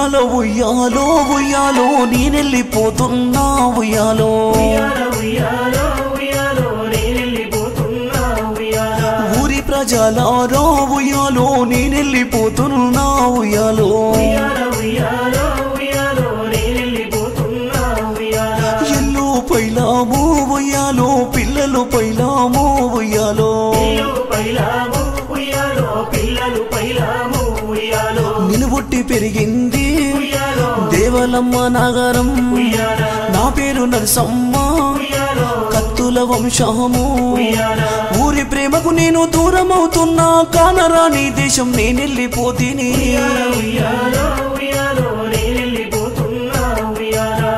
ఉయ్యాలో ఉయ్యాలో ఉయ్యాలో నేనెళ్ళిపోతున్నా ఉయ్యాలో ఉయ్యాలో ఉయ్యాలో ఉయ్యాలో నేనెళ్ళిపోతున్నా ఉయ్యాలో ఊరి ప్రజలారా ఉయ్యాలో నేనెళ్ళిపోతున్నా ఉయ్యాలో ఉయ్యాలో ఉయ్యాలో ఉయ్యాలో నేనెళ్ళిపోతున్నా ఉయ్యాలో ఎల్లు పైలాము ఉయ్యాలో పిల్లలు పైలాము ఉయ్యాలో పిల్లలు పైలాము ఉయ్యాలో పిల్లలు పైలాము ఉయ్యాలో నిలుబుట్టి పెరిగింది ఉయ్యాలో దేవలమ్మ నగరం ఉయ్యాలో నా పేరు నరసమ్మ ఉయ్యాలో కత్తుల వంశము ఉయ్యాలో ఊరి ప్రేమకు నేను దూరం అవుతున్నా కానరాని దేశం నేనెళ్ళిపోతిని ఉయ్యాలో ఉయ్యాలో నేనెళ్ళిపోతున్నా ఉయ్యాలో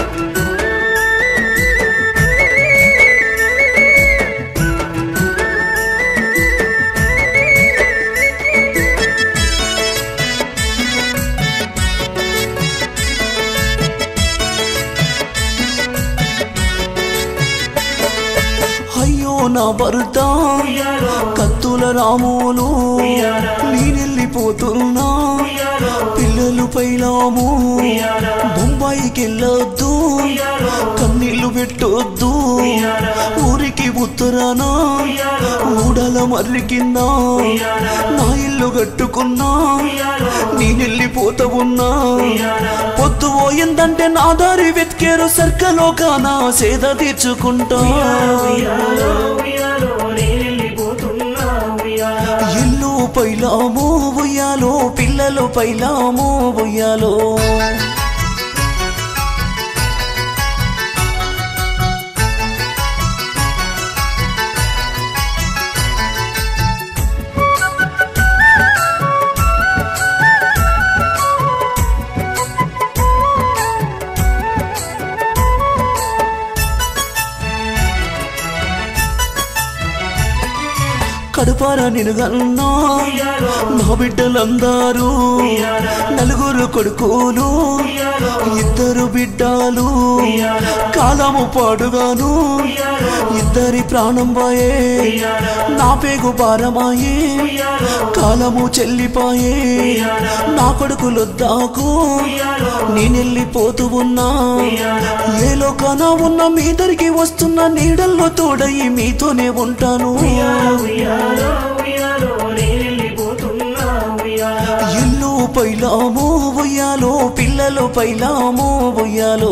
అయ్యో నా భర్త ఉయ్యాలో కత్తుల రాములు నేనెళ్ళిపోతున్నా ఉయ్యాలో పిల్లలు పైలాము ఉయ్యాలో బొంబాయికి వెళ్ళొద్దు ఉయ్యాలో కన్నీళ్లు పెట్టొద్దు ఊరికి ఉత్తరానా ఉయ్యాలో ఊడల మర్రి కింద నా ఇల్లు కట్టుకున్నా నేనెళ్ళిపోతా ఉన్నా పొద్దు పోయిందంటే నా దారి వెతికేరు సర్కలో కానా సేద తీర్చుకుంటా ఉయ్యాలో ఉయ్యాలో నేనెళ్ళిపోతున్నా ఉయ్యాలో ఇల్లు పైలాము ఉయ్యాలో పిల్లలు పైలాము ఉయ్యాలో కడుపార నినుగన్నా నా బిడ్డలందరూ నలుగురు కొడుకులు ఇద్దరు బిడ్డలు కాలము పాడుగాను ఇద్దరి ప్రాణం పోయే నా పేగు భారమాయే కాలము చెల్లిపాయే నా కొడుకులొద్దాకు నేనెళ్ళిపోతూ ఉన్నా ఏ లోకాన ఉన్న మీ దరికి వస్తున్న నీడల్లో తోడయి మీతోనే ఉంటాను ఉయ్యాలో ఉయ్యాలో నేనెళ్ళిపోతున్నా ఉయ్యాలో ఇల్లు పైలాము ఉయ్యాలో పిల్లలు పైలాము ఉయ్యాలో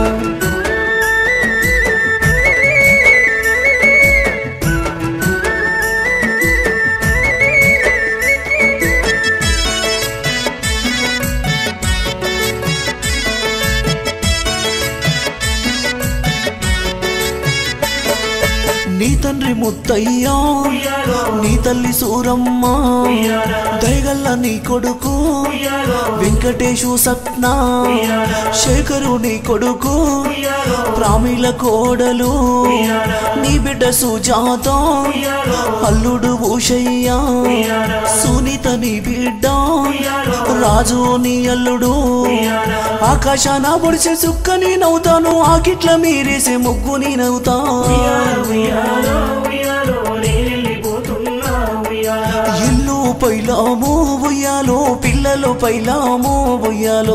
నీ తండ్రి ముత్తయ్యా నీ తల్లి సూరమ్మ దయగల్ల నీ కొడుకు వెంకటేశు సప్న శేఖరు నీ కొడుకు ప్రామిల కోడలు నీ బిడ్డ సుజాత అల్లుడు ఊషయ్య సునీత నీ బిడ్డ రాజు నీ అల్లుడు ఆకాశాన పొడిచే సుక్క నేనవుతాను ఆకిట్ల మీరేసే ముగ్గు నేనవుతా ఉయ్యాలో ఉయ్యాలో నేనెళ్ళిపోతున్నా ఉయ్యాలో ఇల్లు పైలాము ఉయ్యాలో పిల్లలు పైలాము ఉయ్యాలో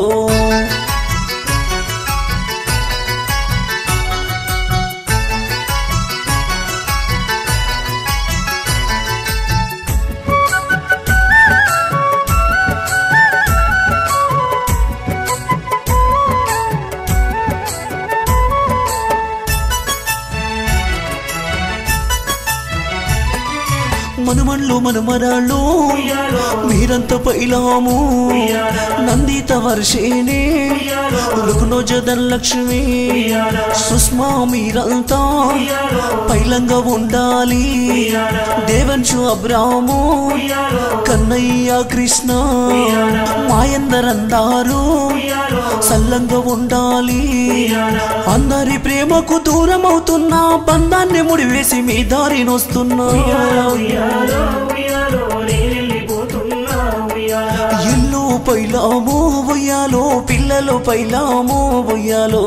మనుమన్లు మనుమరాళ్ళు మీరంతా పైలాము నందిత వర్షేనే రుగ్నోజ ధనలక్ష్మి సుష్మా మీరంతా పైలంగా ఉండాలి దేవన్షు అబ్రాము కన్నయ్య కృష్ణ మాయందరందారు సల్లంగా ఉండాలి అందరి ప్రేమకు దూరం అవుతున్నా బంధాన్ని ముడివేసి మీ దారినొస్తున్నా ఉయ్యాలో ఉయ్యాలో నేనెళ్ళిపోతున్నా ఉయ్యాలో ఇల్లు పైలాము ఉయ్యాలో పిల్లలు పైలాము ఉయ్యాలో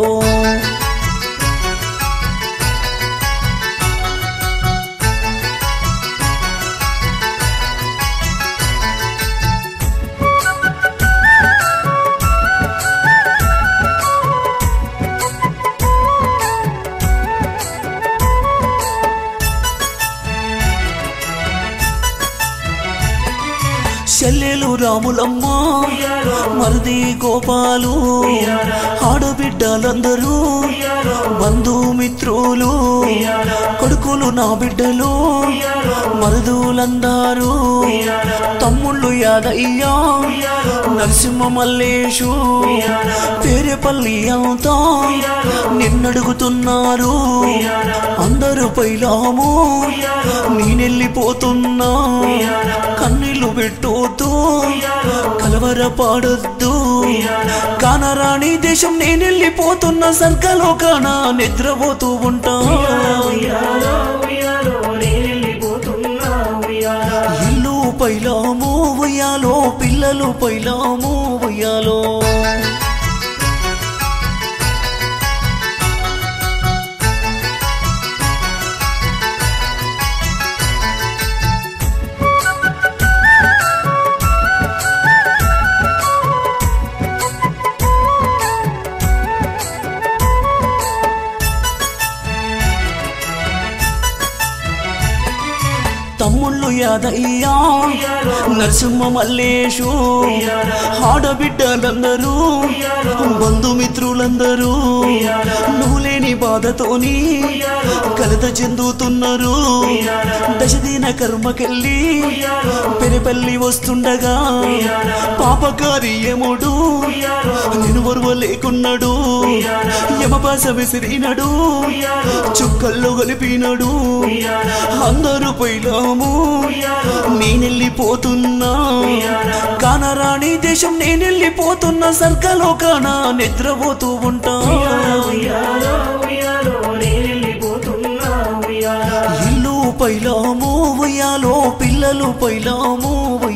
రాములమ్మ మరిది గోపాలు ఆడబిడ్డలందరూ బంధుమిత్రులు కొడుకులు నా బిడ్డలు మరుదులందరూ తమ్ముళ్ళు యాదయ్యా నరసింహ మల్లేషు పేరేపల్లి అంతా నిన్నడుగుతున్నారు అందరూ పైలాము నేనెళ్ళిపోతున్నా కన్నీళ్లు పెట్టొద్దు కలవరపాడొద్దు కానరాణి దేశం నేనెళ్ళిపోతున్న సర్గలోకాన నిద్రపోతూ ఉంటా ఉయ్యాలో ఉయ్యాలో నేనెళ్ళిపోతున్నా ఉయ్యాలా ఇల్లు పైలాము ఉయ్యాలో పిల్లలు పైలాము ఉయ్యాలో తమ్ముళ్ళు యాదయ్యా నరసింహ మల్లేషు ఆడబిడ్డలందరూ బంధుమిత్రులందరూ నువ్వు లేని బాధతోని కలత చెందుతున్నారు దశదిన కర్మకెళ్ళి పెరిపల్లి వస్తుండగా పాపకార్యముడు నేను లేకున్నాడు యమపాస విసిరినడు చుక్కల్లో గలిపినడు అందరూ పోయినాము నేనెళ్ళిపోతున్నా కానరాణి దేశం నేనెళ్ళిపోతున్నా సర్గలోకాన నిద్రపోతూ ఉంటా ఉయ్యాలో ఉయ్యాలో నేనెళ్ళిపోతున్నా ఉయ్యాలా ఇల్లు పైలాము ఉయ్యాలో పిల్లలు పైలాము